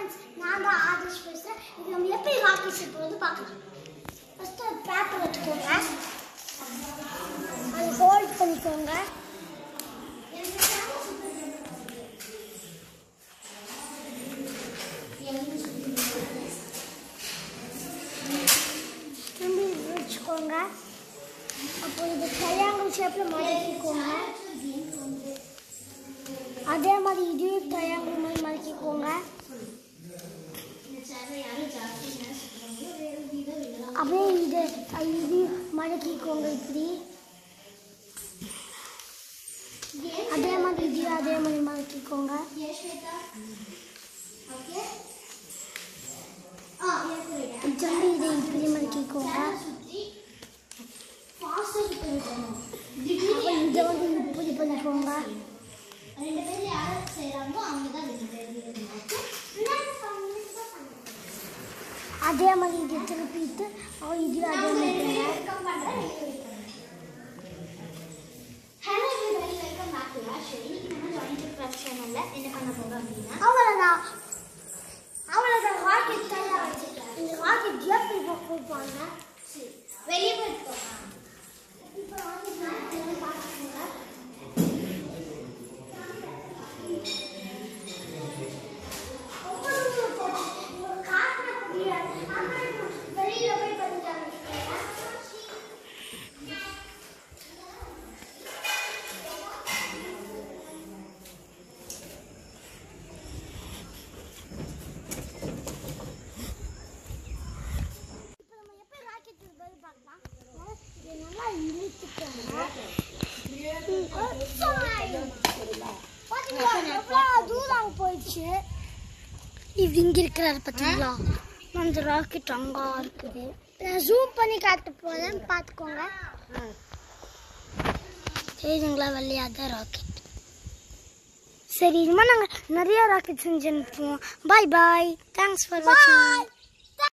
friends நான் தான் ஆதர்ஷ் பேசுகிறேன் இது நம்ம எப்படி ராக்கெட் ஷிப் வந்து பார்க்கலாம் ஃபஸ்ட்டு ஒரு பேப்பர் எடுத்துக்கோங்க அதை ஹோல்ட் பண்ணிக்கோங்க திரும்பி இது வச்சுக்கோங்க அப்போ இது ட்ரையாங்கிள் ஷேப்பில் மடக்கிக்கோங்க அதே மாதிரி இதையும் ட்ரையாங்கிள் மாதிரி மடக்கிக்கோங்க அப்படியே இது இது மடக்கிக்கோங்க இப்படி அதே மாதிரி இதையும் அதே மாதிரி மடக்கிக்கோங்க திரும்பி இதை இப்படி மடக்கிக்கோங்க அப்புறம் இதை வந்து இப்படி பண்ணிக்கோங்க ரெண்டு பேர்ல யார் செய்றாங்களோ அவங்க தான் அதே மாதிரி இதை திருப்பிட்டு அப்புறம் இதையும் அதே மாதிரி hello everybody welcome back to our show இன்னைக்கு நம்ம ஜாயின் டு கிராஃப்ட் சேனல்ல என்ன பண்ண போறோம் அப்படின்னா அவ்வளோதான் அவ்வளோதான் ராக்கெட் தயாராச்சு இந்த ராக்கெட் எப்படி கொடுப்பாங்க சரி, வெளியே போயிட்டு இப்போ வந்து நான் இதெல்லாம் பார்த்துக்கோங்க வெளியில போய் பண்ணிட்டாங்க இப்போ நம்ம எப்படி ராக்கெட் போய் பார்க்கலாம் இதை நல்லா இழுத்துக்கோங்க பாத்தீங்களா எவ்வளோ தூரம் போயிடுச்சு இப்படி இங்கே இருக்கிறாரு பார்த்தீங்களா அந்த ராக்கெட் அங்கே இருக்குது நான் ஜூம் பண்ணி காட்ட போகிறேன் பார்த்துக்கோங்க தெரியுதுங்களா வெள்ளையாத ராக்கெட் சரி இனிமேல் நாங்கள் நிறைய ராக்கெட் செஞ்சு அனுப்புவோம் பாய் பாய் தேங்க்ஸ் ஃபார் வாட்சிங்